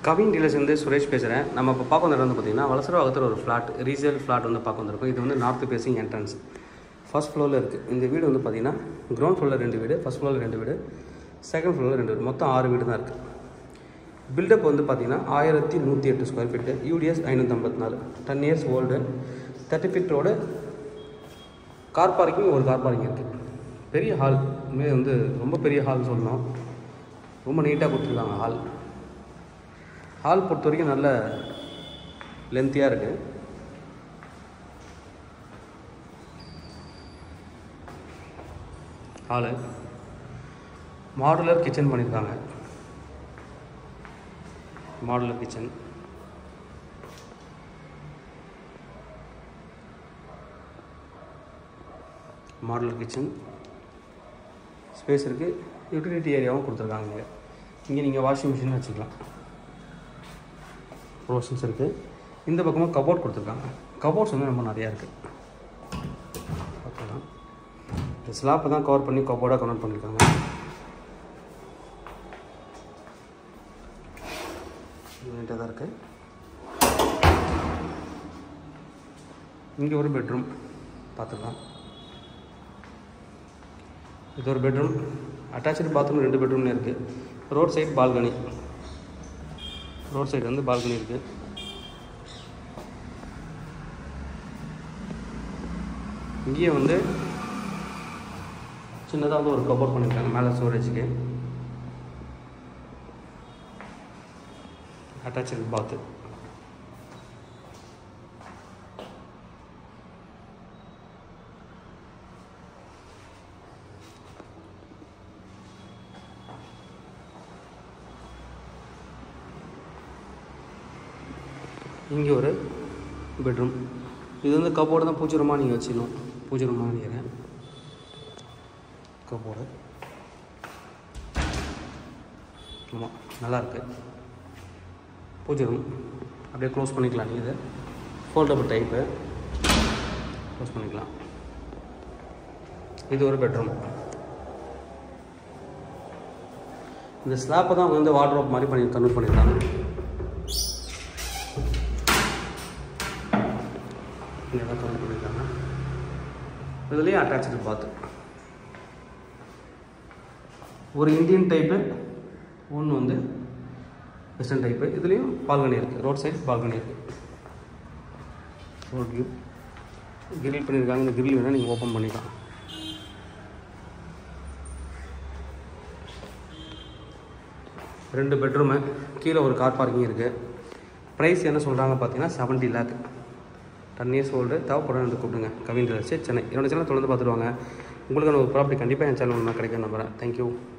Kavin dealers வந்து சுரேஷ் பேசுகிறேன் நம்ம இப்போ பார்க்க வந்த இடம் வந்து பார்த்தீங்கன்னா வலசரவாகத்தில் ஒரு ஃப்ளாட் ரீசேல் ஃப்ளாட் வந்து பார்க்க வந்திருக்கோம் இது வந்து நார்த் பேசிங் என்ட்ரன்ஸ் ஃபர்ஸ்ட் ஃப்ளோரில் இருக்குது இந்த வீடு வந்து பார்த்தீங்கன்னா கிரவுண்ட் ஃப்ளோரில் ரெண்டு வீடு ஃபர்ஸ்ட் ஃப்ளோரில் ரெண்டு வீடு செகண்ட் ஃப்ளோரில் ரெண்டு வீடு மொத்தம் ஆறு வீடு தான் இருக்குது பில்டப் வந்து பார்த்தீங்கன்னா ஆயிரத்தி நூற்றி எட்டு ஸ்கொயர் ஃபீட்டு யூடிஎஸ் ஐநூற்றம்பத்தி நாலு ten years old thirty feet road car parking ஒரு கார் பார்க்கிங் இருக்குது பெரிய ஹால் உண்மையே வந்து ரொம்ப பெரிய ஹால் சொல்லணும் ரொம்ப நீட்டாக கொடுத்துருக்காங்க ஹால் ஹால் பொறுத்த வரைக்கும் நல்ல லென்த்தியாக இருக்குது ஹாலு மாடுலர் கிச்சன் பண்ணியிருக்காங்க modular kitchen modular kitchen space இருக்குது யூட்டிலிட்டி ஏரியாவும் கொடுத்துருக்காங்க இங்கே இங்கே நீங்கள் வாஷிங் மிஷின் வச்சுக்கலாம் ப்ரோஷன்ஸ் இருக்குது இந்த பக்கமும் கபோர்ட் கொடுத்துருக்காங்க கபோர்ட்ஸ் வந்து ரொம்ப நிறையா இருக்குது பார்க்கலாம் இந்த ஸ்லாப்பை தான் கவர் பண்ணி கபோர்டாக கன்வெர்ட் பண்ணியிருக்காங்க நீட்டாக தான் இருக்குது இங்கே ஒரு பெட்ரூம் பார்த்துக்கலாம் இது ஒரு பெட்ரூம் அட்டாச்சு பாத்ரூம் ரெண்டு பெட்ரூம்ல இருக்குது road side balcony road side வந்து பால்கனி இருக்குது இங்கேயே வந்து சின்னதாக வந்து ஒரு கபோர்ட் பண்ணியிருக்காங்க மேலே ஸ்டோரேஜுக்கு அட்டாச்சு பாத்து இங்கே ஒரு பெட்ரூம் இது வந்து கபோர்டு தான் பூஜை ரூமாக நீங்கள் வச்சுக்கணும் பூஜை ரூமாக நினைக்கிறேன் கபோர்டு ஆமாம் நல்லாயிருக்கு பூஜை ரூம் அப்படியே க்ளோஸ் பண்ணிக்கலாம் நீங்கள் இதை ஃபோல்டபுள் டைப்பு க்ளோஸ் பண்ணிக்கலாம் இது ஒரு பெட்ரூம் இந்த ஸ்லாப்பை தான் அவங்க வந்து வாட்ரோப் மாதிரி பண்ணி கன்வெர்ட் பண்ணியிருக்காங்க இங்கே தான் கன்வெர்ட் பண்ணியிருக்காங்க இதுலேயும் அட்டாச்சு பாத்து ஒரு இந்தியன் டைப்பு ஒன்று வந்து வெஸ்டர்ன் டைப்பு இதுலேயும் பால்கனி இருக்குது ரோட் சைடு பால்கனி இருக்குது ரோட் வியூ கிரில் பண்ணியிருக்காங்க இந்த கிரில் வேணால் நீங்கள் ஓப்பன் பண்ணிக்கலாம் ரெண்டு பெட்ரூமு கீழே ஒரு கார் பார்க்கிங் இருக்குது ப்ரைஸ் என்ன சொல்கிறாங்க பார்த்தீங்கன்னா seventy lakh ten years old தேவைப்படும் வந்து கூப்பிடுங்க கவின் சென்னை என்னோட சேனல் தொடர்ந்து பார்த்துருவாங்க உங்களுக்கான ஒரு ப்ராப்பர்ட்டி கண்டிப்பாக என் சேனல் நான் கிடைக்கும் நம்புறேன் தேங்க்யூ